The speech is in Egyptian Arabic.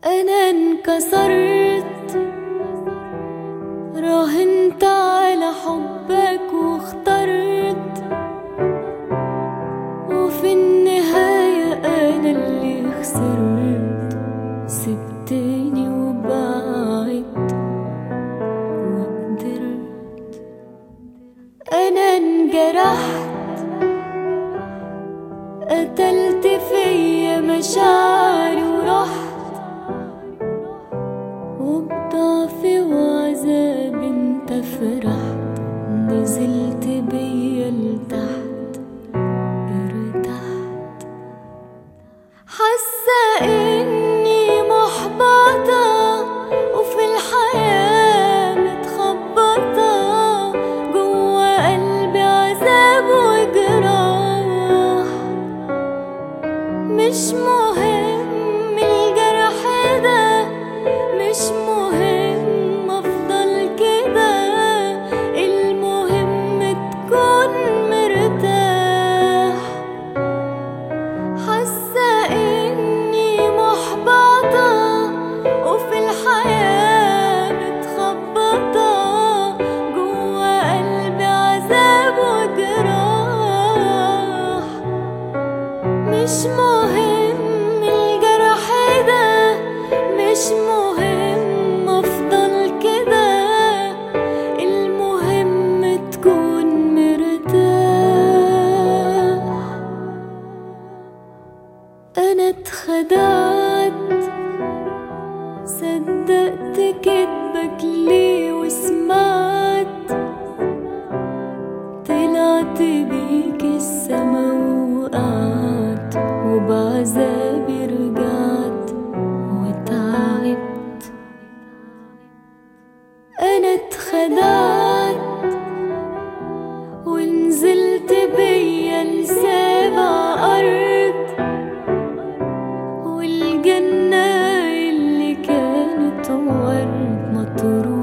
أنا انكسرت راهنت على حبك واخترت وفي النهاية أنا اللي خسرت سبتني وبعدت وقدرت أنا انجرحت قتلت فيا مشاعري ورحت وبضعفي وعذابي انت فرحت نزلت بيا لتحت ارتحت حاسة اني محبطة وفي الحياة متخبطة جوا قلبي عذاب وجراح مش مهم الجرح ده مش مهم افضل كده المهم تكون مرتاح حاسه اني محبطه وفي الحياه متخبطه جوا قلبي عذاب وجراح مش مهم الجرح ده مش مهم افضل كده المهم تكون مرتاح انا اتخدعت صدقت كدبك ليه وسمعت طلعت بيك السما وقعت وبعذابي رجعت وتعبت انا اتخدعت ونزلت بيا لسابع ارض والجنة اللي كانت ورد مطروح